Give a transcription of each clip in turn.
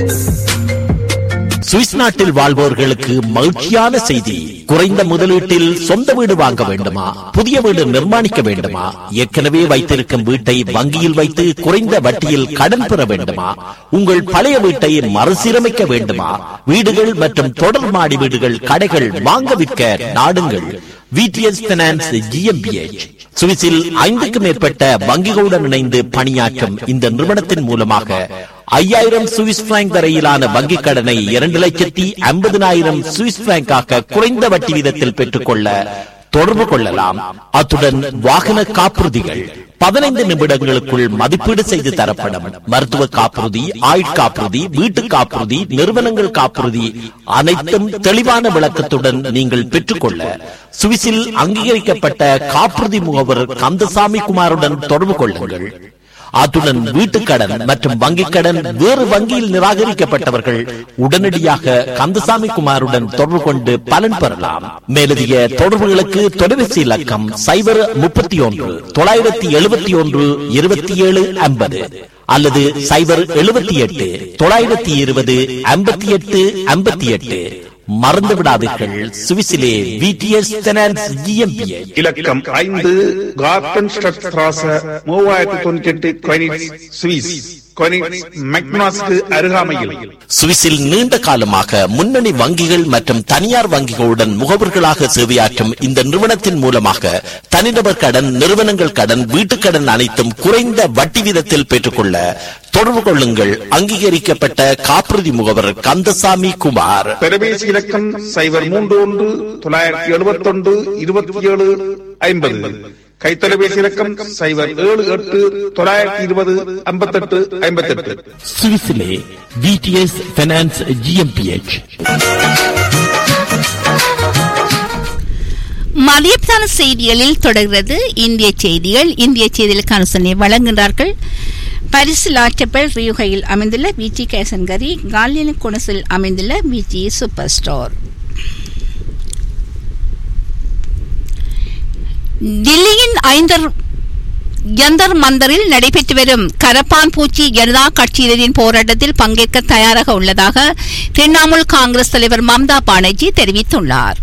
Swiss நாட்டில் வாழ்வோர்களுக்கு மகிழ்ச்சியான செய்தி குறைந்த முதலீட்டில் சொந்த வீடு வாங்க வேண்டுமா புதிய வீடு நிர்மாணிக்க வேண்டுமா ஏற்கனவே வைத்திருக்கும் வீட்டை வங்கியில் வைத்து குறைந்த வட்டியில் கடன் பெற வேண்டுமா உங்கள் பழைய வீட்டை மறுசீரமைக்க வேண்டுமா வீடுகள் மற்றும் தொடர் மாடி வீடுகள் கடைகள் வாங்க விற்க நாடுங்கள் விடிஎஸ் பினான்ஸ் ஜிஎம்பிஎச் சுவிஸில் ஐந்துக்கும் மேற்பட்ட வங்கிகளுடன் இணைந்து பணியாற்றும் இந்த நிறுவனத்தின் மூலமாக ஐயாயிரம் சுவிஸ் பிராங்க் வரையிலான வங்கிக் கடனை இரண்டு லட்சத்தி ஐம்பதினாயிரம் சுவிஸ் பிராங்காக குறைந்த வட்டி வீதத்தில் பெற்றுக்கொள்ள தொடர்பு கொள்ளலாம் அத்துடன் வாகன காப்புறுதிகள் பதினைந்து நிமிடங்களுக்குள் மதிப்பீடு செய்து தரப்படும் மருத்துவ காப்புறுதி ஆயுட்காப்புறுதி வீட்டு காப்புறுதி நிறுவனங்கள் காப்புறுதி அனைத்தும் தெளிவான விளக்கத்துடன் நீங்கள் பெற்றுக்கொள்ள சுவிஸில் அங்கீகரிக்கப்பட்ட காப்புறுதி முகவர் கந்தசாமி குமாருடன் தொடர்பு கொள்ளுங்கள் அத்துடன் வீட்டுக்கடன் மற்றும் வங்கிக் கடன் வேறு வங்கியில் நிராகரிக்கப்பட்டவர்கள் உடனடியாக கந்தசாமி குமாருடன் தொடர்பு கொண்டு பலன் பெறலாம் மேலதிக தொடர்புகளுக்கு தொலைபேசி இலக்கம் சைபர் முப்பத்தி ஒன்று தொள்ளாயிரத்தி எழுபத்தி ஒன்று இருபத்தி ஏழு ஐம்பது அல்லது சைபர் எழுபத்தி எட்டு தொள்ளாயிரத்தி இருபது ஐம்பத்தி எட்டு ஐம்பத்தி எட்டு மறந்து விடாதீர்கள் சுவிசிலே விடிஎஸ் ஃபைனான்ஸ் ஜிஎம்பிஎ இலக்கம் ஐந்து கார்டன் ஸ்ட்ராச மூவாயிரத்தி தொண்ணூத்தி எட்டு கொயினிட்ஸ் சுவிஸ் கொயினிட்ஸ் மெக்னாஸ்க்கு அருகாமையில் சுவிஸில் நீண்ட காலமாக முன்னணி வங்கிகள் மற்றும் தனியார் வங்கிகளுடன் முகவர்களாக சேவையாற்றும் இந்த நிறுவனத்தின் மூலமாக தனிநபர் கடன் நிறுவனங்கள் கடன் வீட்டுக் கடன் அனைத்தும் குறைந்த வட்டி வீதத்தில் பெற்றுக்கொள்ள தொடர்பு கொள்ளுங்கள் அங்கீகரிக்கப்பட்ட காப்புறுதி முகவர் கந்தசாமி குமார் தொலைபேசி இலக்கம் சைபர் மூன்று ஒன்று தொள்ளாயிரத்தி எழுபத்தி ஒன்று இருபத்தி ஏழு ஐம்பது கைத்தொலைபேசி இலக்கம் சைபர் ஏழு எட்டு தொள்ளாயிரத்தி இருபது ஐம்பத்தெட்டு ஐம்பத்தெட்டு சுவிஸிலே விடிஎஸ் ஃபைனான்ஸ் ஜிஎம்பிஎச் மதியத்தான செய்திகளில் தொடர்கிறது இந்திய செய்திகள் இந்திய செய்திகளுக்கான சொன்னை வழங்குகிறார்கள் பரிசு லாற்றப்பல் ரியுகையில் அமைந்துள்ள விஜி கேசன்கரி காலியன குணசில் அமைந்துள்ள விஜி சூப்பர் ஸ்டோர் டில்லியின் ஐந்தர் ஜந்தர் மந்தரில் நடைபெற்று வரும் கரப்பான் பூச்சி ஜனதா கட்சியினரின் போராட்டத்தில் பங்கேற்க தயாராக உள்ளதாக திரிணாமுல் காங்கிரஸ் தலைவர் மம்தா பானர்ஜி தெரிவித்துள்ளார்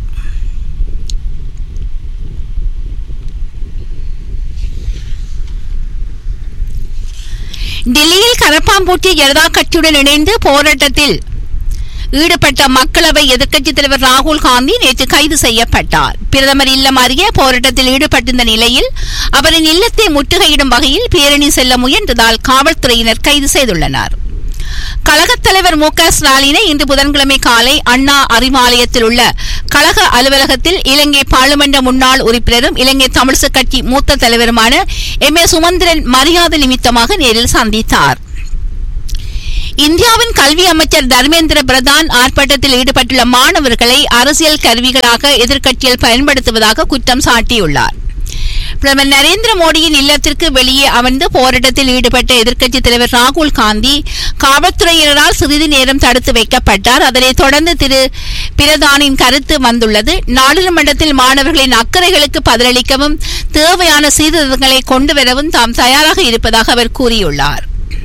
டெல்லியில் கரப்பாம்பூச்சி ஜனதா கட்சியுடன் இணைந்து போராட்டத்தில் ஈடுபட்ட மக்களவை எதிர்க்கட்சித் தலைவர் ராகுல் காந்தி நேற்று கைது செய்யப்பட்டார் பிரதமர் இல்லம் அருகே போராட்டத்தில் ஈடுபட்டிருந்த நிலையில் அவரின் இல்லத்தை முற்றுகையிடும் வகையில் பேரணி செல்ல முயன்றதால் காவல்துறையினர் கைது செய்துள்ளனர் கழகத் தலைவர் மு க ஸ்டாலினை இன்று புதன்கிழமை காலை அண்ணா அறிவாலயத்தில் உள்ள கழக அலுவலகத்தில் இலங்கை பாராளுமன்ற முன்னாள் உறுப்பினரும் இலங்கை தமிழிசை கட்சி மூத்த தலைவருமான எம் ஏ சுமந்திரன் மரியாதை நிமித்தமாக நேரில் சந்தித்தார் இந்தியாவின் கல்வி அமைச்சர் தர்மேந்திர பிரதான் ஆர்ப்பாட்டத்தில் ஈடுபட்டுள்ள மாணவர்களை அரசியல் கருவிகளாக எதிர்க்கட்சிகள் பயன்படுத்துவதாக குற்றம் சாட்டியுள்ளார் பிரதமர் நரேந்திர மோடியின் இல்லத்திற்கு வெளியே அமர்ந்து போராட்டத்தில் ஈடுபட்ட எதிர்க்கட்சித் தலைவர் ராகுல் காந்தி காவல்துறையினரால் சிறிது நேரம் தடுத்து வைக்கப்பட்டார் அதனைத் தொடர்ந்து திரு பிரதானின் கருத்து வந்துள்ளது நாடாளுமன்றத்தில் மாணவர்களின் அக்கறைகளுக்கு பதிலளிக்கவும் தேவையான சீர்திருத்தங்களை கொண்டு வரவும் தாம் தயாராக இருப்பதாக அவர் கூறியுள்ளார்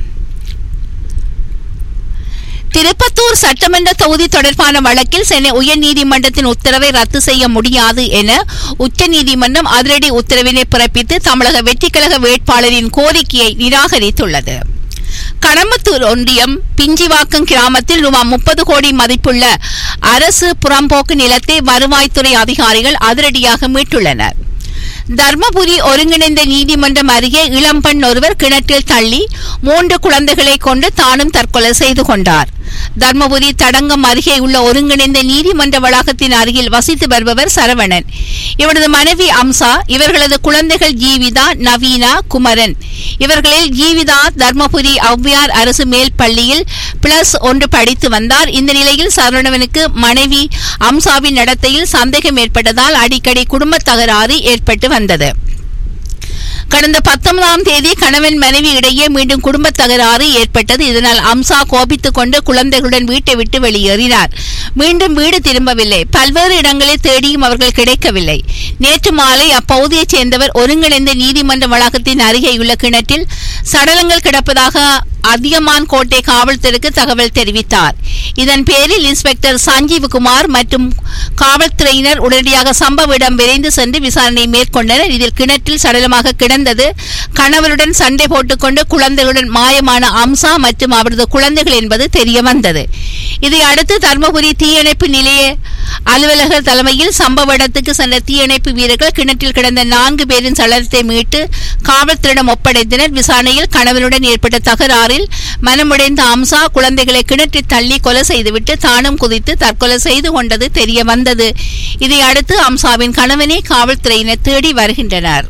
திருப்பத்தூர் சட்டமன்ற தொகுதி தொடர்பான வழக்கில் சென்னை உயர்நீதிமன்றத்தின் உத்தரவை ரத்து செய்ய முடியாது என உச்சநீதிமன்றம் அதிரடி உத்தரவினை பிறப்பித்து தமிழக வெற்றிக்கழக வேட்பாளரின் கோரிக்கையை நிராகரித்துள்ளது கடம்பத்தூர் ஒன்றியம் பிஞ்சிவாக்கம் கிராமத்தில் ரூபாய் முப்பது கோடி மதிப்புள்ள அரசு புறம்போக்கு நிலத்தை வருவாய்த்துறை அதிகாரிகள் அதிரடியாக மீட்டுள்ளனர் தர்மபுரி ஒருங்கிணைந்த நீதிமன்றம் அருகே இளம்பெண் ஒருவர் கிணற்றில் தள்ளி மூன்று குழந்தைகளை கொண்டு தானும் தற்கொலை செய்து கொண்டார் தர்மபுரி தடங்கம் அருகே உள்ள ஒருங்கிணைந்த நீதிமன்ற வளாகத்தின் அருகில் வசித்து வருபவர் சரவணன் இவரது மனைவி அம்சா இவர்களது குழந்தைகள் ஜீவிதா நவீனா குமரன் இவர்களில் ஜீவிதா தர்மபுரி ஔவையார் அரசு மேல் பள்ளியில் பிளஸ் ஒன்று படித்து வந்தார் இந்த நிலையில் சரவணனுக்கு மனைவி அம்சாவின் நடத்தையில் சந்தேகம் ஏற்பட்டதால் அடிக்கடி குடும்ப தகராறு ஏற்பட்டு வந்தது கடந்த பத்தொன்பதாம் தேதி கணவன் மனைவி இடையே மீண்டும் குடும்ப தகராறு ஏற்பட்டது இதனால் அம்சா கோபித்துக் கொண்டு குழந்தைகளுடன் வீட்டை விட்டு வெளியேறினார் மீண்டும் வீடு திரும்பவில்லை பல்வேறு இடங்களில் தேடியும் அவர்கள் கிடைக்கவில்லை நேற்று மாலை அப்பகுதியைச் சேர்ந்தவர் ஒருங்கிணைந்த நீதிமன்ற வளாகத்தின் அருகேயுள்ள கிணற்றில் சடலங்கள் கிடப்பதாக அதியமான் கோட்டை காவல்துறைக்கு தகவல் தெரிவித்தார் இதன் பேரில் இன்ஸ்பெக்டர் சஞ்சீவ் குமார் மற்றும் காவல்துறையினர் உடனடியாக சம்பவ இடம் விரைந்து சென்று விசாரணை மேற்கொண்டனர் இதில் கிணற்றில் சடலமாக கிடந்தது கணவருடன் சண்டை போட்டுக்கொண்டு குழந்தைகளுடன் மாயமான அம்சா மற்றும் அவரது குழந்தைகள் என்பது தெரிய வந்தது இதை அடுத்து தர்மபுரி தீயணைப்பு நிலைய அலுவலகர் தலைமையில் சம்பவ இடத்துக்கு சென்ற தீயணைப்பு வீரர்கள் கிணற்றில் கிடந்த நான்கு பேரின் சடலத்தை மீட்டு காவல்துறையிடம் ஒப்படைத்தனர் விசாரணையில் கணவனுடன் ஏற்பட்ட தகராறில் மனமுடைந்த அம்சா குழந்தைகளை கிணற்றில் தள்ளி கொலை செய்துவிட்டு தானும் குதித்து தற்கொலை செய்து கொண்டது தெரிய வந்தது இதை அடுத்து அம்சாவின் கணவனை காவல்துறையினர் தேடி வருகின்றனர்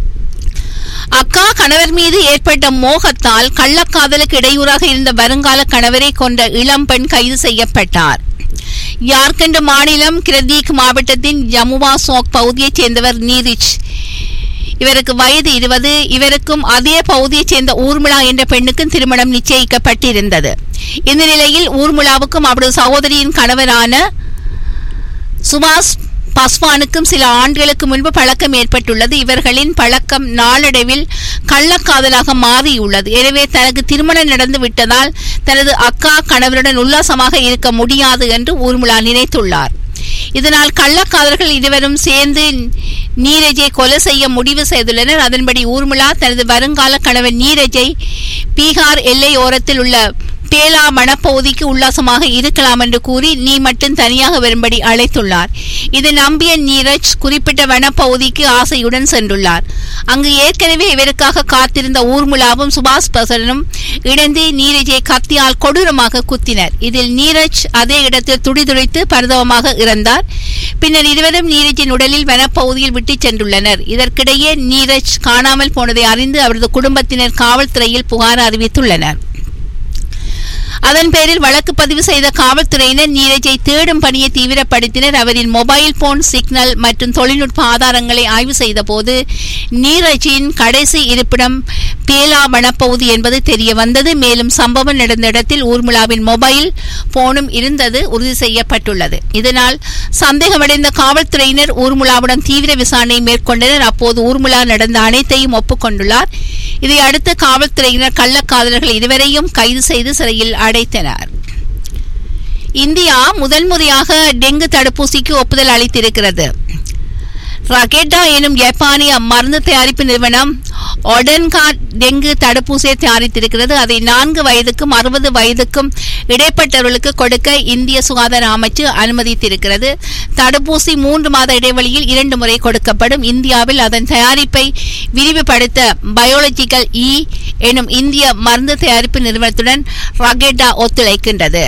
அக்கா கணவர் மீது ஏற்பட்ட மோகத்தால் கள்ளக்காதலுக்கு இடையூறாக இருந்த வருங்கால கணவரை கொண்ட இளம்பெண் கைது செய்யப்பட்டார் ஜார்க்கண்ட் மாநிலம் கிரதீக் மாவட்டத்தின் ஜமுவா சோக் பகுதியைச் சேர்ந்தவர் நீரிச் இவருக்கு வயது இருபது இவருக்கும் அதே பகுதியைச் சேர்ந்த ஊர்மிளா என்ற பெண்ணுக்கும் திருமணம் நிச்சயிக்கப்பட்டிருந்தது இந்த நிலையில் ஊர்மிளாவுக்கும் அவரது சகோதரியின் கணவரான சுபாஷ் பஸ்வானுக்கும் சில ஆண்டுகளுக்கு முன்பு பழக்கம் ஏற்பட்டுள்ளது இவர்களின் பழக்கம் நாளடைவில் கள்ளக்காதலாக மாறியுள்ளது எனவே தனக்கு திருமணம் நடந்து விட்டதால் தனது அக்கா கணவருடன் உல்லாசமாக இருக்க முடியாது என்று ஊர்மிளா நினைத்துள்ளார் இதனால் கள்ளக்காதலர்கள் இருவரும் சேர்ந்து நீரஜை கொலை செய்ய முடிவு செய்துள்ளனர் அதன்படி ஊர்மிளா தனது வருங்கால கணவன் நீரஜை பீகார் எல்லையோரத்தில் உள்ள பேலா மணப்பகுதிக்கு உல்லாசமாக இருக்கலாம் என்று கூறி நீ மட்டும் தனியாக வரும்படி அழைத்துள்ளார் இதை நம்பிய நீரஜ் குறிப்பிட்ட வனப்பகுதிக்கு ஆசையுடன் சென்றுள்ளார் அங்கு ஏற்கனவே இவருக்காக காத்திருந்த ஊர்முலாவும் சுபாஷ் பசரனும் இணைந்து நீரஜை கத்தியால் கொடூரமாக குத்தினர் இதில் நீரஜ் அதே இடத்தில் துடிதுடித்து பரிதவமாக இறந்தார் பின்னர் இருவரும் நீரஜின் உடலில் வனப்பகுதியில் விட்டுச் சென்றுள்ளனர் இதற்கிடையே நீரஜ் காணாமல் போனதை அறிந்து அவரது குடும்பத்தினர் காவல்துறையில் புகார் அறிவித்துள்ளனர் அதன் பேரில் வழக்கு பதிவு செய்த காவல்துறையினர் நீரஜை தேடும் பணியை தீவிரப்படுத்தினர் அவரின் மொபைல் போன் சிக்னல் மற்றும் தொழில்நுட்ப ஆதாரங்களை ஆய்வு செய்தபோது நீரஜின் கடைசி இருப்பிடம் பேலா வனப்பகுதி என்பது தெரிய வந்தது மேலும் சம்பவம் நடந்த இடத்தில் ஊர்மிளாவின் மொபைல் போனும் இருந்தது உறுதி செய்யப்பட்டுள்ளது இதனால் சந்தேகமடைந்த காவல்துறையினர் ஊர்மிளாவுடன் தீவிர விசாரணை மேற்கொண்டனர் அப்போது ஊர்மிளா நடந்த அனைத்தையும் ஒப்புக்கொண்டுள்ளார் இதை அடுத்து காவல்துறையினர் கள்ளக்காதலர்கள் இருவரையும் கைது செய்து சிறையில் அடைத்தனர் இந்தியா முதல் முறையாக டெங்கு தடுப்பூசிக்கு ஒப்புதல் அளித்திருக்கிறது ரகெட்டா எனும் ஜப்பானிய மருந்து தயாரிப்பு நிறுவனம் ஒடன்கா டெங்கு தடுப்பூசியை தயாரித்திருக்கிறது அதை நான்கு வயதுக்கும் அறுபது வயதுக்கும் இடைப்பட்டவர்களுக்கு கொடுக்க இந்திய சுகாதார அமைச்சு அனுமதித்திருக்கிறது தடுப்பூசி மூன்று மாத இடைவெளியில் இரண்டு முறை கொடுக்கப்படும் இந்தியாவில் அதன் தயாரிப்பை விரிவுபடுத்த பயோலஜிக்கல் இ எனும் இந்திய மருந்து தயாரிப்பு நிறுவனத்துடன் ரகெட்டா ஒத்துழைக்கின்றது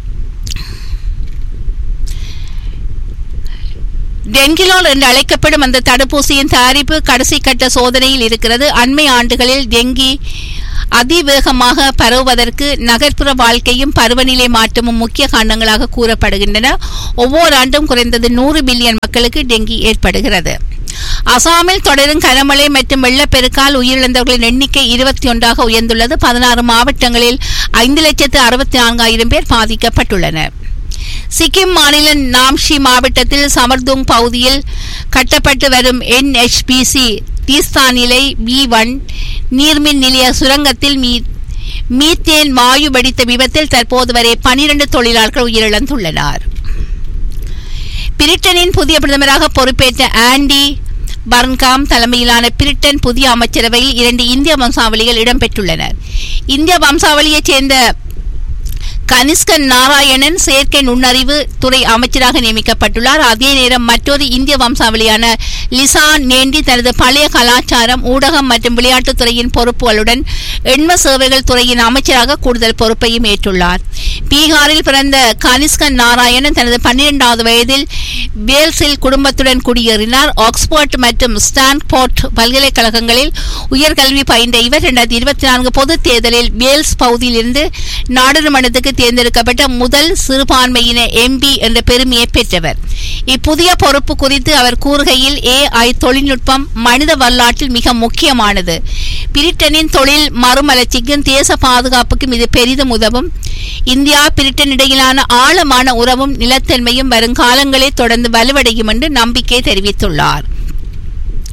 டெங்கிலோல் என்று அழைக்கப்படும் அந்த தடுப்பூசியின் தயாரிப்பு கடைசி கட்ட சோதனையில் இருக்கிறது அண்மை ஆண்டுகளில் டெங்கி அதிவேகமாக பரவுவதற்கு நகர்ப்புற வாழ்க்கையும் பருவநிலை மாற்றமும் முக்கிய காரணங்களாக கூறப்படுகின்றன ஒவ்வொரு ஆண்டும் குறைந்தது நூறு மில்லியன் மக்களுக்கு டெங்கி ஏற்படுகிறது அசாமில் தொடரும் கனமழை மற்றும் வெள்ளப்பெருக்கால் உயிரிழந்தவர்களின் எண்ணிக்கை இருபத்தி ஒன்றாக உயர்ந்துள்ளது பதினாறு மாவட்டங்களில் ஐந்து லட்சத்து அறுபத்தி நான்காயிரம் பேர் பாதிக்கப்பட்டுள்ளனர் சிக்கிம் மாநில நாம்ஷி மாவட்டத்தில் சமர்துங் பகுதியில் கட்டப்பட்டு வரும் என்ஹெச்பிசி தீஸ்தா நிலை வி ஒன் நீர்மின் நிலைய சுரங்கத்தில் மீ மீத்தேன் வாயு வெடித்த விபத்தில் தற்போது வரை பனிரண்டு தொழிலாளர்கள் உயிரிழந்துள்ளனர் பிரிட்டனின் புதிய பிரதமராக பொறுப்பேற்ற ஆண்டி பர்ன்காம் தலைமையிலான பிரிட்டன் புதிய அமைச்சரவையில் இரண்டு இந்திய வம்சாவளிகள் இடம்பெற்றுள்ளனர் இந்திய வம்சாவளியைச் சேர்ந்த கனிஷ்கன் நாராயணன் செயற்கை நுண்ணறிவு துறை அமைச்சராக நியமிக்கப்பட்டுள்ளார் அதே நேரம் மற்றொரு இந்திய வம்சாவளியான லிசா நேண்டி தனது பழைய கலாச்சாரம் ஊடகம் மற்றும் விளையாட்டுத் துறையின் பொறுப்புகளுடன் எண்ம சேவைகள் துறையின் அமைச்சராக கூடுதல் பொறுப்பையும் ஏற்றுள்ளார் பீகாரில் பிறந்த கனிஷ்கன் நாராயணன் தனது பன்னிரெண்டாவது வயதில் வேல்ஸில் குடும்பத்துடன் குடியேறினார் ஆக்ஸ்போர்ட் மற்றும் ஸ்டான்போர்ட் பல்கலைக்கழகங்களில் உயர்கல்வி பயின்ற இவர் இரண்டாயிரத்தி இருபத்தி நான்கு பொதுத் தேர்தலில் வேல்ஸ் பகுதியிலிருந்து நாடாளுமன்றத்துக்கு தேர்ந்தெடுக்கப்பட்ட முதல் சிறுபான்மையின எம்பி என்ற பெருமையை பெற்றவர் இப்புதிய பொறுப்பு குறித்து அவர் கூறுகையில் ஏஐ தொழில்நுட்பம் மனித வரலாற்றில் மிக முக்கியமானது பிரிட்டனின் தொழில் மறுமலர்ச்சிக்கும் தேச பாதுகாப்புக்கும் இது பெரிதும் உதவும் இந்தியா பிரிட்டன் இடையிலான ஆழமான உறவும் நிலத்தன்மையும் வருங்காலங்களில் தொடர்ந்து வலுவடையும் என்று நம்பிக்கை தெரிவித்துள்ளார்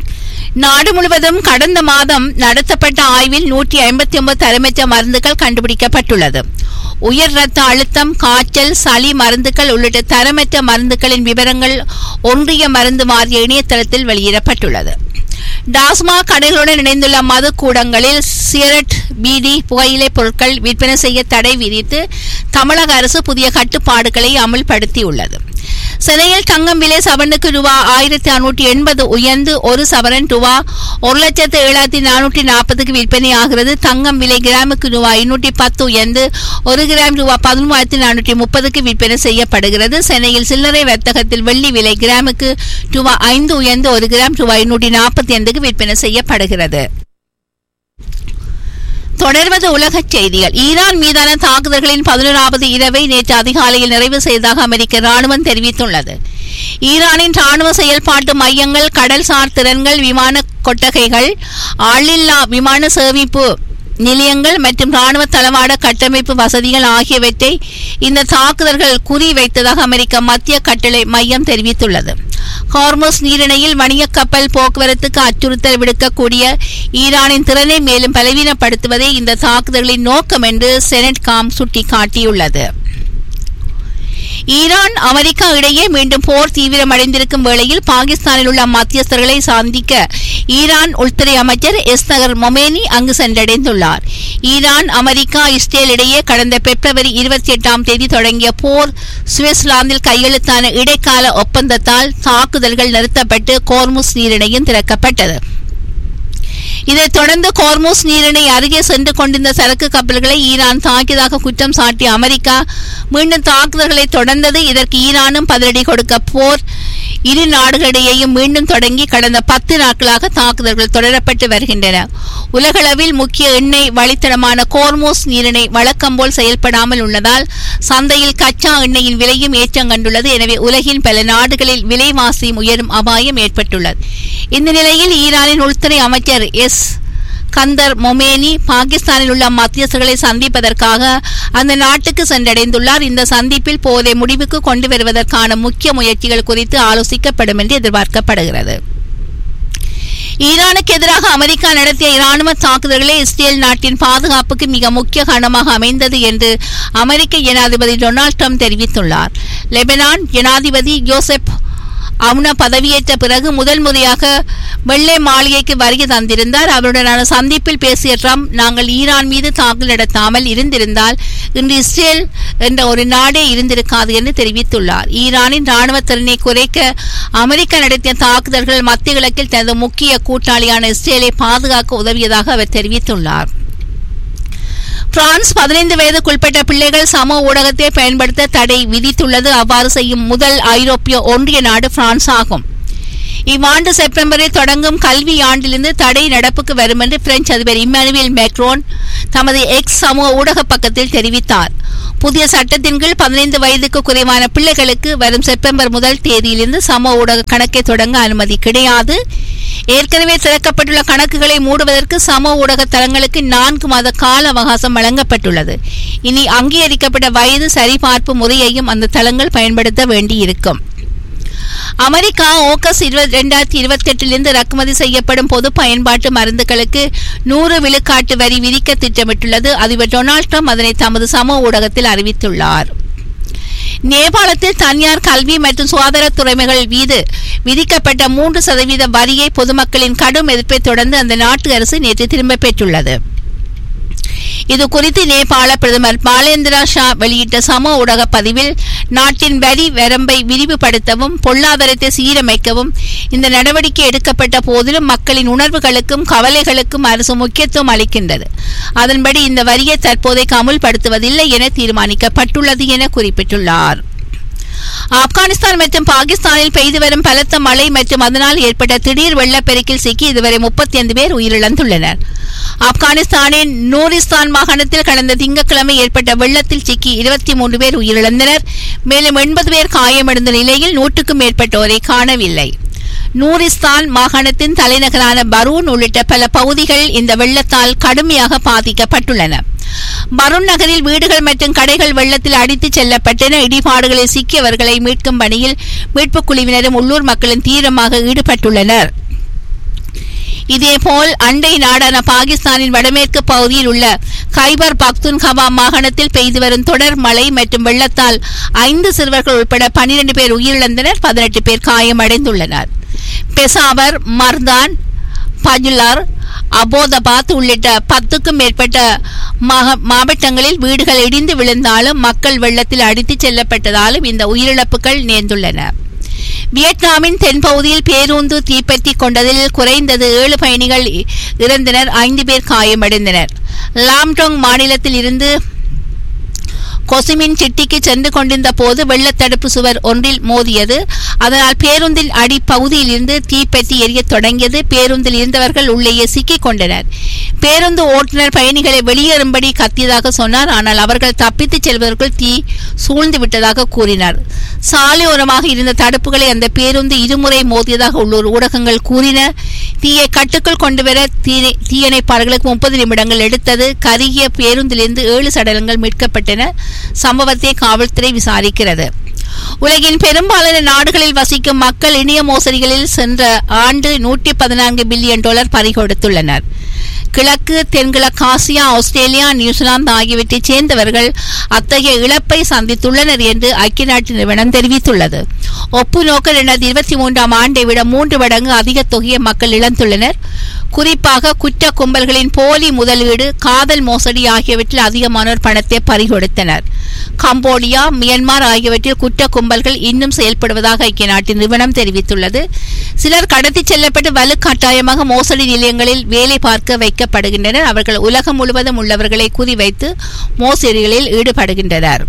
நாடு முழுவதும் கடந்த மாதம் நடத்தப்பட்ட ஆய்வில் நூற்றி ஐம்பத்தி ஒன்பது தரமற்ற மருந்துகள் கண்டுபிடிக்கப்பட்டுள்ளது உயர் ரத்த அழுத்தம் காய்ச்சல் சளி மருந்துகள் உள்ளிட்ட தரமற்ற மருந்துகளின் விவரங்கள் ஒன்றிய மருந்து வாரிய இணையதளத்தில் வெளியிடப்பட்டுள்ளது டாஸ்மாக் கடைகளுடன் இணைந்துள்ள மது கூடங்களில் சிகரெட் பீடி புகையிலை பொருட்கள் விற்பனை செய்ய தடை விதித்து தமிழக அரசு புதிய கட்டுப்பாடுகளை அமல்படுத்தியுள்ளது சென்னையில் தங்கம் விலை சவரனுக்கு ரூபா ஆயிரத்தி அறுநூற்றி எண்பது உயர்ந்து ஒரு சவரன் ரூபா ஒரு லட்சத்து ஏழாயிரத்தி நானூற்றி நாற்பதுக்கு விற்பனை ஆகிறது தங்கம் விலை கிராமுக்கு ரூபா ஐநூற்றி பத்து உயர்ந்து ஒரு கிராம் ரூபா பதிமூவாயிரத்தி நானூற்றி முப்பதுக்கு விற்பனை செய்யப்படுகிறது சென்னையில் சில்லறை வர்த்தகத்தில் வெள்ளி விலை கிராமுக்கு ரூபா ஐந்து உயர்ந்து ஒரு கிராம் ரூபா ஐநூற்றி நாற்பத்தி ஐந்துக்கு விற்பனை செய்யப்படுகிறது தொடர்வது உலகச் செய்திகள் ஈரான் மீதான தாக்குதல்களின் பதினோராவது இரவை நேற்று அதிகாலையில் நிறைவு செய்ததாக அமெரிக்க ராணுவம் தெரிவித்துள்ளது ஈரானின் ராணுவ செயல்பாட்டு மையங்கள் கடல்சார் திறன்கள் விமான கொட்டகைகள் ஆளில்லா விமான சேமிப்பு நிலையங்கள் மற்றும் ராணுவ தளவாட கட்டமைப்பு வசதிகள் ஆகியவற்றை இந்த தாக்குதல்கள் குறிவைத்ததாக அமெரிக்க மத்திய கட்டளை மையம் தெரிவித்துள்ளது ஹார்மோஸ் நீரிணையில் வணிக கப்பல் போக்குவரத்துக்கு அச்சுறுத்தல் விடுக்கக்கூடிய ஈரானின் திறனை மேலும் பலவீனப்படுத்துவதே இந்த தாக்குதல்களின் நோக்கம் என்று செனட் காம் சுட்டிக்காட்டியுள்ளது ஈரான் அமெரிக்கா இடையே மீண்டும் போர் தீவிரமடைந்திருக்கும் வேளையில் பாகிஸ்தானில் உள்ள மத்தியஸ்தர்களை சந்திக்க ஈரான் உள்துறை அமைச்சர் எஸ்தகர் மொமேனி அங்கு சென்றடைந்துள்ளார் ஈரான் அமெரிக்கா இஸ்ரேல் இடையே கடந்த பிப்ரவரி இருபத்தி எட்டாம் தேதி தொடங்கிய போர் சுவிட்சர்லாந்தில் கையெழுத்தான இடைக்கால ஒப்பந்தத்தால் தாக்குதல்கள் நிறுத்தப்பட்டு கோர்முஸ் நீரிணையும் திறக்கப்பட்டது இதைத் தொடர்ந்து கோர்மோஸ் நீரிணை அருகே சென்று கொண்டிருந்த சரக்கு கப்பல்களை ஈரான் தாக்கியதாக குற்றம் சாட்டிய அமெரிக்கா மீண்டும் தாக்குதல்களை தொடர்ந்தது இதற்கு ஈரானும் பதிலடி கொடுக்க போர் இரு நாடுகளிடையேயும் மீண்டும் தொடங்கி கடந்த பத்து நாட்களாக தாக்குதல்கள் தொடரப்பட்டு வருகின்றன உலகளவில் முக்கிய எண்ணெய் வழித்தடமான கோர்மோஸ் நீரிணை வழக்கம் போல் செயல்படாமல் உள்ளதால் சந்தையில் கச்சா எண்ணெயின் விலையும் ஏற்றம் கண்டுள்ளது எனவே உலகின் பல நாடுகளில் விலைவாசியும் உயரும் அபாயம் ஏற்பட்டுள்ளது இந்த நிலையில் ஈரானின் உள்துறை அமைச்சர் எஸ் கந்தர் மொமேனி பாகிஸ்தானில் உள்ள மத்தியஸ்தர்களை சந்திப்பதற்காக அந்த நாட்டுக்கு சென்றடைந்துள்ளார் இந்த சந்திப்பில் போரை முடிவுக்கு கொண்டு வருவதற்கான முக்கிய முயற்சிகள் குறித்து ஆலோசிக்கப்படும் என்று எதிர்பார்க்கப்படுகிறது ஈரானுக்கு எதிராக அமெரிக்கா நடத்திய இராணுவ தாக்குதல்களே இஸ்ரேல் நாட்டின் பாதுகாப்புக்கு மிக முக்கிய காரணமாக அமைந்தது என்று அமெரிக்க ஜனாதிபதி டொனால்ட் ட்ரம்ப் தெரிவித்துள்ளார் லெபனான் ஜனாதிபதி யோசப் அவுன பதவியேற்ற பிறகு முதல் முறையாக வெள்ளை மாளிகைக்கு வருகை தந்திருந்தார் அவருடனான சந்திப்பில் பேசிய ட்ரம்ப் நாங்கள் ஈரான் மீது தாக்குதல் நடத்தாமல் இருந்திருந்தால் இன்று இஸ்ரேல் என்ற ஒரு நாடே இருந்திருக்காது என்று தெரிவித்துள்ளார் ஈரானின் ராணுவ திறனை குறைக்க அமெரிக்கா நடத்திய தாக்குதல்கள் மத்திய கிழக்கில் தனது முக்கிய கூட்டாளியான இஸ்ரேலை பாதுகாக்க உதவியதாக அவர் தெரிவித்துள்ளார் பிரான்ஸ் பதினைந்து வயதுக்குட்பட்ட பிள்ளைகள் சமூக ஊடகத்தை பயன்படுத்த தடை விதித்துள்ளது அவ்வாறு செய்யும் முதல் ஐரோப்பிய ஒன்றிய நாடு பிரான்ஸ் ஆகும் இவ்வாண்டு செப்டம்பரில் தொடங்கும் கல்வி ஆண்டிலிருந்து தடை நடப்புக்கு வரும் என்று பிரெஞ்சு அதிபர் இம்மானுவேல் மேக்ரோன் தமது எக்ஸ் சமூக ஊடக பக்கத்தில் தெரிவித்தார் புதிய சட்டத்தின் கீழ் பதினைந்து வயதுக்கு குறைவான பிள்ளைகளுக்கு வரும் செப்டம்பர் முதல் தேதியிலிருந்து சமூக ஊடக கணக்கை தொடங்க அனுமதி கிடையாது ஏற்கனவே திறக்கப்பட்டுள்ள கணக்குகளை மூடுவதற்கு சமூக ஊடக தளங்களுக்கு நான்கு மாத கால அவகாசம் வழங்கப்பட்டுள்ளது இனி அங்கீகரிக்கப்பட்ட வயது சரிபார்ப்பு முறையையும் அந்த தளங்கள் பயன்படுத்த வேண்டியிருக்கும் அமெரிக்கா ஆகஸ்ட் இருபது ரெண்டாயிரத்தி இருபத்தி எட்டிலிருந்து இறக்குமதி செய்யப்படும் பொது பயன்பாட்டு மருந்துகளுக்கு நூறு விழுக்காட்டு வரி விதிக்க திட்டமிட்டுள்ளது அதிபர் டொனால்ட் ட்ரம்ப் அதனை தமது சமூக ஊடகத்தில் அறிவித்துள்ளார் நேபாளத்தில் தனியார் கல்வி மற்றும் சுகாதார துறைமைகள் மீது விதிக்கப்பட்ட மூன்று சதவீத வரியை பொதுமக்களின் கடும் எதிர்ப்பை தொடர்ந்து அந்த நாட்டு அரசு நேற்று திரும்பப் பெற்றுள்ளது இது குறித்து நேபாள பிரதமர் பாலேந்திரா ஷா வெளியிட்ட சமூக ஊடக பதிவில் நாட்டின் வரி வரம்பை விரிவுபடுத்தவும் பொருளாதாரத்தை சீரமைக்கவும் இந்த நடவடிக்கை எடுக்கப்பட்ட போதிலும் மக்களின் உணர்வுகளுக்கும் கவலைகளுக்கும் அரசு முக்கியத்துவம் அளிக்கின்றது அதன்படி இந்த வரியை தற்போதைக்கு அமுல்படுத்துவதில்லை என தீர்மானிக்கப்பட்டுள்ளது என குறிப்பிட்டுள்ளார் ஆப்கானிஸ்தான் மற்றும் பாகிஸ்தானில் பெய்து வரும் பலத்த மழை மற்றும் அதனால் ஏற்பட்ட திடீர் வெள்ளப்பெருக்கில் சிக்கி இதுவரை முப்பத்தி ஐந்து பேர் உயிரிழந்துள்ளனர் ஆப்கானிஸ்தானின் நூரிஸ்தான் மாகாணத்தில் கடந்த திங்கட்கிழமை ஏற்பட்ட வெள்ளத்தில் சிக்கி இருபத்தி மூன்று பேர் உயிரிழந்தனர் மேலும் எண்பது பேர் காயமடைந்த நிலையில் நூற்றுக்கும் மேற்பட்டோரை காணவில்லை நூரிஸ்தான் மாகாணத்தின் தலைநகரான பரூன் உள்ளிட்ட பல பகுதிகள் இந்த வெள்ளத்தால் கடுமையாக பாதிக்கப்பட்டுள்ளன பருண் நகரில் வீடுகள் மற்றும் கடைகள் வெள்ளத்தில் அடித்துச் செல்லப்பட்டன இடிபாடுகளில் சிக்கியவர்களை மீட்கும் பணியில் மீட்புக் குழுவினரும் உள்ளூர் மக்களும் தீவிரமாக ஈடுபட்டுள்ளனர் இதேபோல் அண்டை நாடான பாகிஸ்தானின் வடமேற்கு பகுதியில் உள்ள கைபர் பக்துன்கவா மாகாணத்தில் பெய்து வரும் தொடர் மழை மற்றும் வெள்ளத்தால் ஐந்து சிறுவர்கள் உட்பட பனிரெண்டு பேர் உயிரிழந்தனர் பதினெட்டு பேர் காயமடைந்துள்ளனர் பெசாவர் மர்தான் பஜுலார் அபோதபாத் உள்ளிட்ட பத்துக்கும் மேற்பட்ட மக- மாவட்டங்களில் வீடுகள் இடிந்து விழுந்தாலும் மக்கள் வெள்ளத்தில் அடித்துச் செல்லப்பட்டதாலும் இந்த உயிரிழப்புகள் நேர்ந்துள்ளன வியட்நாமின் தென்பகுதியில் பேருந்து தீப்பற்றி கொண்டதில் குறைந்தது ஏழு பயணிகள் இ- இறந்தனர் ஐந்து பேர் காயமடைந்தனர் லாம்டோங் மாநிலத்தில் இருந்து கொசுமின் சிட்டிக்கு சென்று கொண்டிருந்த போது வெள்ளத்தடுப்பு சுவர் ஒன்றில் மோதியது அதனால் பேருந்தின் அடிப்பகுதியில் இருந்து தீப்பெட்டி எரியத் தொடங்கியது பேருந்தில் இருந்தவர்கள் உள்ளேயே சிக்கிக் கொண்டனர் பேருந்து ஓட்டுநர் பயணிகளை வெளியேறும்படி கத்தியதாக சொன்னார் ஆனால் அவர்கள் தப்பித்துச் செல்வதற்குள் தீ சூழ்ந்து விட்டதாக கூறினார் சாலையோரமாக இருந்த தடுப்புகளை அந்த பேருந்து இருமுறை மோதியதாக உள்ளூர் ஊடகங்கள் கூறின தீயை கட்டுக்குள் கொண்டுவர தீ- தீயணைப்பாளர்களுக்கு முப்பது நிமிடங்கள் எடுத்தது கருகிய பேருந்திலிருந்து ஏழு சடலங்கள் மீட்கப்பட்டன சம்பவத்தை காவல்துறை விசாரிக்கிறது உலகின் பெரும்பாலான நாடுகளில் வசிக்கும் மக்கள் இணைய மோசடிகளில் சென்ற ஆண்டு நூற்றி பதினான்கு பில்லியன் டாலர் பறிகொடுத்துள்ளனர் கிழக்கு தென்கிழக்கு ஆசியா ஆஸ்திரேலியா நியூசிலாந்து ஆகியவற்றைச் சேர்ந்தவர்கள் அத்தகைய இழப்பை சந்தித்துள்ளனர் என்று ஐக்கிய நாட்டு நிறுவனம் தெரிவித்துள்ளது ஒப்புநோக்க இரண்டாயிரத்தி இருபத்தி மூன்றாம் ஆண்டை விட மூன்று மடங்கு அதிக தொகையை மக்கள் இழந்துள்ளனர் குறிப்பாக குற்ற கும்பல்களின் போலி முதலீடு காதல் மோசடி ஆகியவற்றில் அதிகமானோர் பணத்தை பறிகொடுத்தனர் கம்போடியா மியான்மர் ஆகியவற்றில் குற்ற கும்பல்கள் இன்னும் செயல்படுவதாக ஐக்கிய நாட்டின் நிறுவனம் தெரிவித்துள்ளது சிலர் கடத்திச் செல்லப்பட்டு வலுக்கட்டாயமாக மோசடி நிலையங்களில் வேலை பார்க்க வைக்கப்படுகின்றனர் அவர்கள் உலகம் முழுவதும் உள்ளவர்களை குறிவைத்து மோசடிகளில் ஈடுபடுகின்றனர்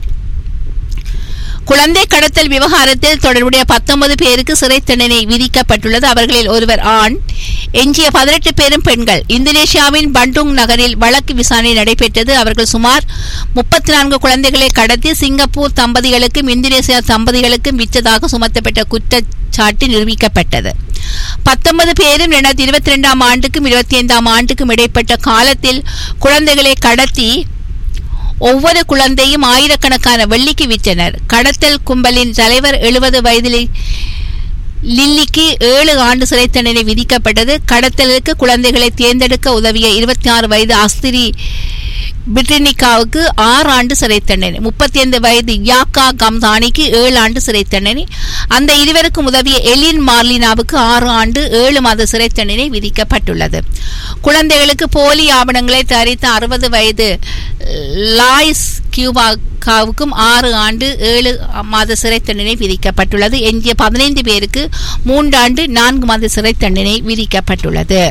குழந்தை கடத்தல் விவகாரத்தில் தொடர்புடைய பத்தொன்பது பேருக்கு சிறை தண்டனை விதிக்கப்பட்டுள்ளது அவர்களில் ஒருவர் ஆண் எஞ்சிய பதினெட்டு பேரும் பெண்கள் இந்தோனேஷியாவின் பண்டுங் நகரில் வழக்கு விசாரணை நடைபெற்றது அவர்கள் சுமார் முப்பத்தி நான்கு குழந்தைகளை கடத்தி சிங்கப்பூர் தம்பதிகளுக்கும் இந்தோனேசியா தம்பதிகளுக்கும் விற்றதாக சுமத்தப்பட்ட குற்றச்சாட்டு நிரூபிக்கப்பட்டது பத்தொன்பது பேரும் இரண்டாயிரத்தி இருபத்தி ரெண்டாம் ஆண்டுக்கும் இருபத்தி ஐந்தாம் ஆண்டுக்கும் இடைப்பட்ட காலத்தில் குழந்தைகளை கடத்தி ஒவ்வொரு குழந்தையும் ஆயிரக்கணக்கான வெள்ளிக்கு விற்றனர் கடத்தல் கும்பலின் தலைவர் எழுபது வயதில் லில்லிக்கு ஏழு ஆண்டு சிறை தண்டனை விதிக்கப்பட்டது கடத்தலுக்கு குழந்தைகளை தேர்ந்தெடுக்க உதவிய இருபத்தி ஆறு வயது அஸ்திரி பிரிட்டனிகாவுக்கு ஆறு ஆண்டு சிறை தண்டனை முப்பத்தி ஐந்து வயது யாக்கா கம்தானிக்கு ஏழு ஆண்டு சிறை தண்டனை அந்த இருவருக்கும் உதவிய எலின் மார்லினாவுக்கு ஆறு ஆண்டு ஏழு மாத சிறை தண்டனை விதிக்கப்பட்டுள்ளது குழந்தைகளுக்கு போலி ஆவணங்களை தயாரித்த அறுபது வயது லாய்ஸ் கியூபாக்காவுக்கும் ஆறு ஆண்டு ஏழு மாத சிறை தண்டனை விதிக்கப்பட்டுள்ளது எஞ்சிய பதினைந்து பேருக்கு மூன்றாண்டு நான்கு மாத சிறை தண்டனை விதிக்கப்பட்டுள்ளது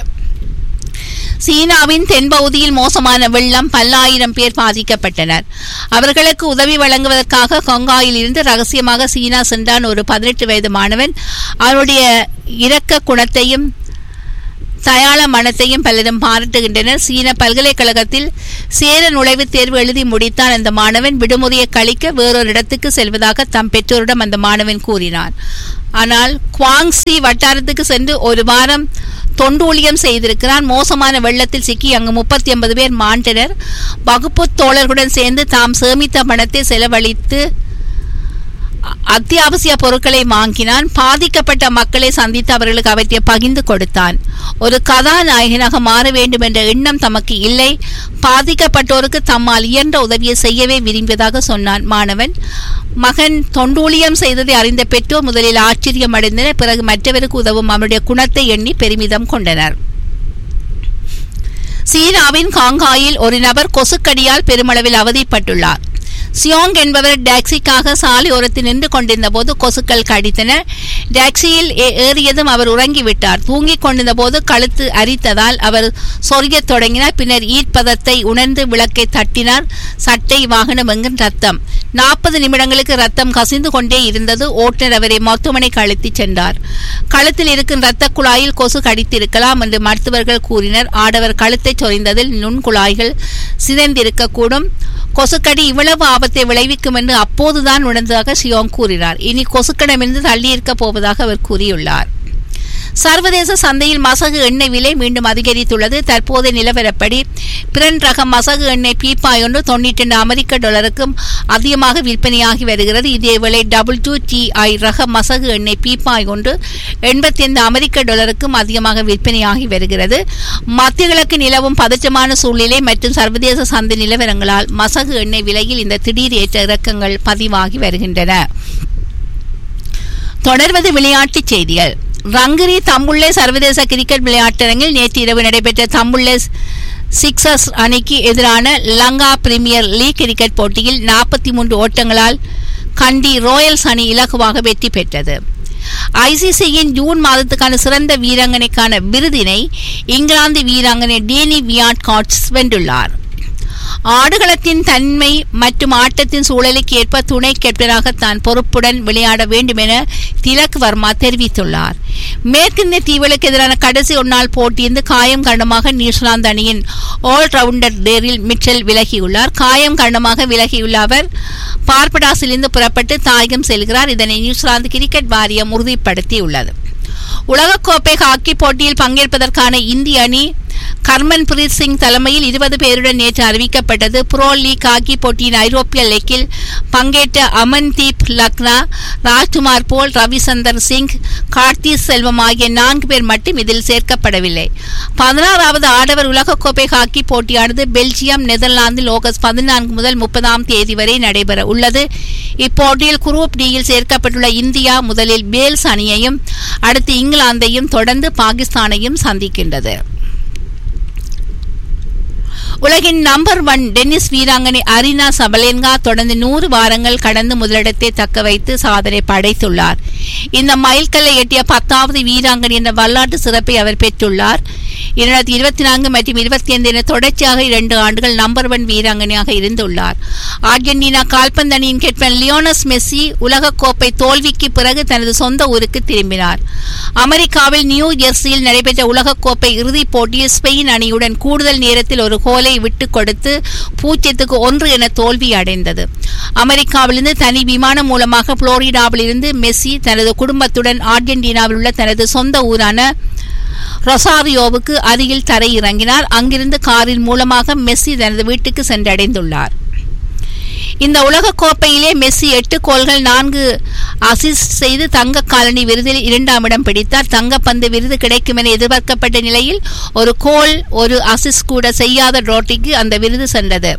சீனாவின் தென்பகுதியில் மோசமான வெள்ளம் பல்லாயிரம் பேர் பாதிக்கப்பட்டனர் அவர்களுக்கு உதவி வழங்குவதற்காக கொங்காயில் இருந்து ரகசியமாக சீனா சென்றான் ஒரு பதினெட்டு வயது மாணவன் அவருடைய இரக்க குணத்தையும் தயாள மனத்தையும் பலரும் பாராட்டுகின்றனர் சீன பல்கலைக்கழகத்தில் சேர நுழைவுத் தேர்வு எழுதி முடித்தான் அந்த மாணவன் விடுமுறையை கழிக்க வேறொரு இடத்துக்கு செல்வதாக தம் பெற்றோரிடம் அந்த மாணவன் கூறினான் ஆனால் குவாங்சி வட்டாரத்துக்கு சென்று ஒரு வாரம் தொண்டூழியம் செய்திருக்கிறான் மோசமான வெள்ளத்தில் சிக்கி அங்கு முப்பத்தி ஒன்பது பேர் மாண்டனர் வகுப்பு தோழர்களுடன் சேர்ந்து தாம் சேமித்த பணத்தை செலவழித்து அ- அத்தியாவசிய பொருட்களை வாங்கினான் பாதிக்கப்பட்ட மக்களை சந்தித்து அவர்களுக்கு அவற்றை பகிர்ந்து கொடுத்தான் ஒரு கதாநாயகனாக மாற வேண்டும் என்ற எண்ணம் தமக்கு இல்லை பாதிக்கப்பட்டோருக்கு தம்மால் இயன்ற உதவியை செய்யவே விரும்பியதாக சொன்னான் மாணவன் மகன் தொண்டூழியம் செய்ததை அறிந்த பெற்றோர் முதலில் ஆச்சரியம் அடைந்தனர் பிறகு மற்றவருக்கு உதவும் அவருடைய குணத்தை எண்ணி பெருமிதம் கொண்டனர் சீனாவின் காங்காயில் ஒரு நபர் கொசுக்கடியால் பெருமளவில் அவதிப்பட்டுள்ளார் சியோங் என்பவர் டாக்ஸிக்காக சாலையோரத்தில் நின்று கொண்டிருந்த போது கொசுக்கள் கடித்தன டாக்ஸியில் ஏ- ஏறியதும் அவர் உறங்கிவிட்டார் தூங்கிக் கொண்டிருந்த போது கழுத்து அரித்ததால் அவர் சொரியத் தொடங்கினார் பின்னர் ஈர்ப்பதத்தை உணர்ந்து விளக்கை தட்டினார் சட்டை வாகனம் எங்கும் ரத்தம் நாற்பது நிமிடங்களுக்கு ரத்தம் கசிந்து கொண்டே இருந்தது ஓட்டுநர் அவரை மருத்துவமனைக்கு அழைத்துச் சென்றார் கழுத்தில் இருக்கும் இரத்த குழாயில் கொசு கடித்திருக்கலாம் என்று மருத்துவர்கள் கூறினர் ஆடவர் கழுத்தை சொரிந்ததில் நுண்குழாய்கள் சிதைந்திருக்கக்கூடும் கொசுக்கடி இவ்வளவு ஆபத்தை விளைவிக்கும் என்று அப்போதுதான் உணர்ந்ததாக சியோங் கூறினார் இனி கொசுக்கடமிருந்து தள்ளியிருக்கப் போவதாக அவர் கூறியுள்ளார் சர்வதேச சந்தையில் மசகு எண்ணெய் விலை மீண்டும் அதிகரித்துள்ளது தற்போதைய நிலவரப்படி பிறன் ரக மசகு எண்ணெய் பீப்பாய் ஒன்று தொண்ணூற்றி ரெண்டு அமெரிக்க டாலருக்கும் அதிகமாக விற்பனையாகி வருகிறது இதேவேளை டபுள் டூ டிஐ ரக மசகு எண்ணெய் பீப்பாய் ஒன்று எண்பத்தி ஐந்து அமெரிக்க டாலருக்கும் அதிகமாக விற்பனையாகி வருகிறது மத்திய கிழக்கு நிலவும் பதற்றமான சூழ்நிலை மற்றும் சர்வதேச சந்தை நிலவரங்களால் மசகு எண்ணெய் விலையில் இந்த திடீர் ஏற்ற இறக்கங்கள் பதிவாகி வருகின்றன தொடர்வது விளையாட்டுச் செய்திகள் ரங்கரி தம்புள்ளே சர்வதேச கிரிக்கெட் விளையாட்டரங்கில் நேற்று இரவு நடைபெற்ற தம்புள்ளே சிக்ஸர்ஸ் அணிக்கு எதிரான லங்கா பிரீமியர் லீக் கிரிக்கெட் போட்டியில் நாற்பத்தி மூன்று ஓட்டங்களால் கண்டி ராயல்ஸ் அணி இலகுவாக வெற்றி பெற்றது ஐசிசியின் ஜூன் மாதத்துக்கான சிறந்த வீராங்கனைக்கான விருதினை இங்கிலாந்து வீராங்கனை டேனி வியாட் காட்ஸ் வென்றுள்ளார் ஆடுகளத்தின் தன்மை மற்றும் ஆட்டத்தின் சூழலுக்கு ஏற்ப துணை கேப்டனாக தான் பொறுப்புடன் விளையாட வேண்டும் என திலக் வர்மா தெரிவித்துள்ளார் மேற்கிந்திய தீவுகளுக்கு எதிரான கடைசி ஒருநாள் போட்டியிருந்து காயம் காரணமாக நியூசிலாந்து அணியின் ஆல்ரவுண்டர் டேரில் மிச்சல் விலகியுள்ளார் காயம் காரணமாக விலகியுள்ள அவர் பார்படாஸிலிருந்து புறப்பட்டு தாயகம் செல்கிறார் இதனை நியூசிலாந்து கிரிக்கெட் வாரியம் உறுதிப்படுத்தியுள்ளது உலகக்கோப்பை ஹாக்கி போட்டியில் பங்கேற்பதற்கான இந்திய அணி கர்மன் பிரீத் சிங் தலைமையில் இருபது பேருடன் நேற்று அறிவிக்கப்பட்டது புரோ லீக் ஹாக்கி போட்டியின் ஐரோப்பிய லெக்கில் பங்கேற்ற அமன்தீப் லக்னா ராஜ்குமார் போல் ரவிசந்தர் சிங் கார்த்தி செல்வம் ஆகிய நான்கு பேர் மட்டும் இதில் சேர்க்கப்படவில்லை பதினாறாவது ஆடவர் உலகக்கோப்பை ஹாக்கி போட்டியானது பெல்ஜியம் நெதர்லாந்தில் ஆகஸ்ட் பதினான்கு முதல் முப்பதாம் தேதி வரை நடைபெற உள்ளது இப்போட்டியில் குரூப் டியில் சேர்க்கப்பட்டுள்ள இந்தியா முதலில் வேல்ஸ் அணியையும் அடுத்து இங்கிலாந்தையும் தொடர்ந்து பாகிஸ்தானையும் சந்திக்கின்றது உலகின் நம்பர் ஒன் டென்னிஸ் வீராங்கனை அரினா சபலேன்கா தொடர்ந்து நூறு வாரங்கள் கடந்து முதலிடத்தை தக்க வைத்து சாதனை படைத்துள்ளார் இந்த மைல்கல்லை எட்டிய பத்தாவது வீராங்கனை என்ற வரலாற்று சிறப்பை அவர் பெற்றுள்ளார் இரண்டாயிரத்தி இருபத்தி நான்கு மற்றும் இருபத்தி ஐந்து என தொடர்ச்சியாக இரண்டு ஆண்டுகள் நம்பர் ஒன் வீராங்கனையாக இருந்துள்ளார் அர்ஜென்டினா கால்பந்து அணியின் கேப்டன் லியோனஸ் மெஸ்ஸி உலகக்கோப்பை தோல்விக்கு பிறகு தனது சொந்த ஊருக்கு திரும்பினார் அமெரிக்காவில் நியூ ஜெர்சியில் நடைபெற்ற உலகக்கோப்பை இறுதிப் போட்டியில் ஸ்பெயின் அணியுடன் கூடுதல் நேரத்தில் ஒரு கோலை விட்டுக் கொடுத்து பூஜ்ஜியத்துக்கு ஒன்று என தோல்வி அடைந்தது அமெரிக்காவிலிருந்து தனி விமானம் மூலமாக புளோரிடாவிலிருந்து மெஸ்ஸி தனது குடும்பத்துடன் ஆர்ஜென்டினாவில் உள்ள தனது சொந்த ஊரான ரொசாரியோவுக்கு அருகில் தரையிறங்கினார் அங்கிருந்து காரின் மூலமாக மெஸ்ஸி தனது வீட்டுக்கு சென்றடைந்துள்ளார் இந்த உலக கோப்பையிலே மெஸ்ஸி எட்டு கோல்கள் நான்கு அசிஸ்ட் செய்து தங்க காலனி விருதில் இரண்டாம் இடம் பிடித்தார் தங்கப்பந்து விருது கிடைக்கும் என எதிர்பார்க்கப்பட்ட நிலையில் ஒரு கோல் ஒரு அசிஸ்ட் கூட செய்யாத ரோட்டிக்கு அந்த விருது சென்றது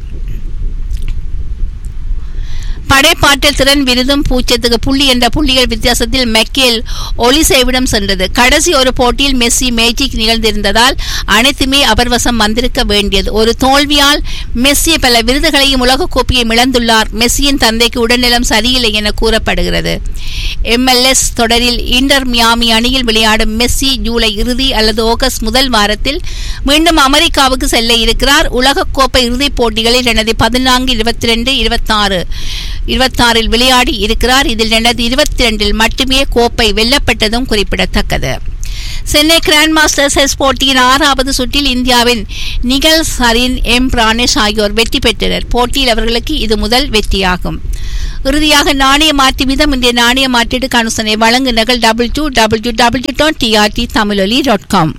படைப்பாற்றல் திறன் விருதும் பூச்சத்துக்கு புள்ளி என்ற புள்ளிகள் வித்தியாசத்தில் மெக்கேல் ஒலிசேவிடம் சென்றது கடைசி ஒரு போட்டியில் மெஸ்ஸி மேஜிக் நிகழ்ந்திருந்ததால் அனைத்துமே அவர் வசம் வந்திருக்க வேண்டியது ஒரு தோல்வியால் மெஸ்ஸி பல விருதுகளையும் உலகக்கோப்பையும் இழந்துள்ளார் மெஸ்ஸியின் தந்தைக்கு உடல்நலம் சரியில்லை என கூறப்படுகிறது எம்எல்எஸ் தொடரில் இன்டர் மியாமி அணியில் விளையாடும் மெஸ்ஸி ஜூலை இறுதி அல்லது ஆகஸ்ட் முதல் வாரத்தில் மீண்டும் அமெரிக்காவுக்கு செல்ல இருக்கிறார் உலகக்கோப்பை இறுதிப் போட்டிகளில் இரண்டாயிரத்தி பதினான்கு இருபத்தி ரெண்டு இருபத்தாறு இருபத்தாறில் விளையாடி இருக்கிறார் இதில் இரண்டாயிரத்தி இருபத்தி ரெண்டில் மட்டுமே கோப்பை வெல்லப்பட்டதும் குறிப்பிடத்தக்கது சென்னை கிராண்ட் மாஸ்டர்ஸ் செஸ் போட்டியின் ஆறாவது சுற்றில் இந்தியாவின் நிகல் சரின் எம் பிரானேஷ் ஆகியோர் வெற்றி பெற்றனர் போட்டியில் அவர்களுக்கு இது முதல் வெற்றியாகும் இறுதியாக நாணய மாற்று வீதம் இந்திய நாணய மாற்றீடு கனுசனை வழங்குநர்கள் double u double double dot TRT Tamiloli dot com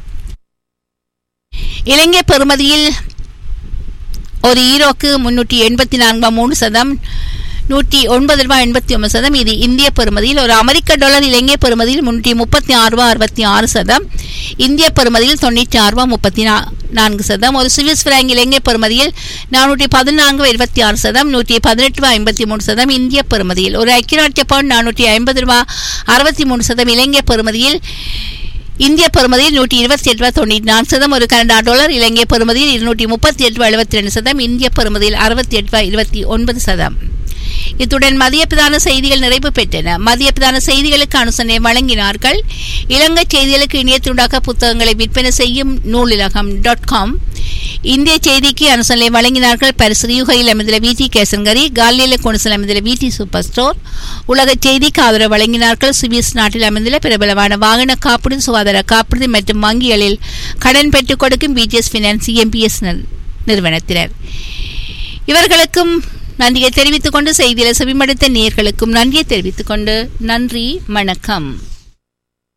இலங்கை பெறுமதியில் ஒரு ஈரோக்கு முன்னூற்றி எண்பத்தி நான்கு மூணு சதம் நூற்றி ஒன்பது ரூபாய் எண்பத்தி ஒன்பது சதம் இது இந்திய பெறுமதியில் ஒரு அமெரிக்க டாலர் இலங்கை பெறுமதியில் முன்னூற்றி முப்பத்தி ஆறு ரூபாய் அறுபத்தி ஆறு சதம் இந்திய பெறுமதியில் தொண்ணூற்றி ஆறு ரூபாய் முப்பத்தி நா நான்கு சதம் ஒரு சுவிஸ் பிராங்க் இலங்கை பெறுமதியில் நானூற்றி பதினான்கு இருபத்தி ஆறு சதம் நூற்றி பதினெட்டு ரூபாய் ஐம்பத்தி மூணு சதம் இந்திய பெறுமதியில் ஒரு ஐக்கியநாட்டிய பவுண்ட் நானூற்றி ஐம்பது ரூபாய் அறுபத்தி மூணு சதம் இலங்கை பெறுமதியில் இந்திய பெறுமதியில் நூற்றி இருபத்தி எட்டு ரூபாய் தொண்ணூற்றி நான்கு சதம் ஒரு கனடா டாலர் இலங்கை பெறுமதியில் இருநூற்றி முப்பத்தி எட்டு ரூபாய் எழுபத்தி ரெண்டு சதம் இந்திய பெறுமதியில் அறுபத்தி எட்டு ரூபாய் இருபத்தி ஒன்பது சதம் இத்துடன் மதிய பிரதான செய்திகள் நிறைவு பெற்றன மதிய பிரதான செய்திகளுக்கு அனுசரணை வழங்கினார்கள் இலங்கை செய்திகளுக்கு இணையத்துண்டாக புத்தகங்களை விற்பனை செய்யும் நூலிலகம் டாட் காம் இந்திய செய்திக்கு அனுசரணை வழங்கினார்கள் பரிசு யூகையில் அமைந்துள்ள விடி கேசன்கரி காலியில கொணுசல் அமைந்துள்ள விடி சூப்பர் ஸ்டோர் உலக செய்திக்கு ஆதரவு வழங்கினார்கள் சுவிஸ் நாட்டில் அமைந்துள்ள பிரபலமான வாகன காப்பீடு சுகாதார காப்பீடு மற்றும் வங்கிகளில் கடன் பெற்றுக் கொடுக்கும் பிஜிஎஸ் பினான்ஸ் எம்பிஎஸ் நிறுவனத்தினர் இவர்களுக்கும் நன்றியை தெரிவித்துக் கொண்டு செய்தியில செவிமடுத்த நேர்களுக்கும் நன்றியை தெரிவித்துக் கொண்டு நன்றி வணக்கம்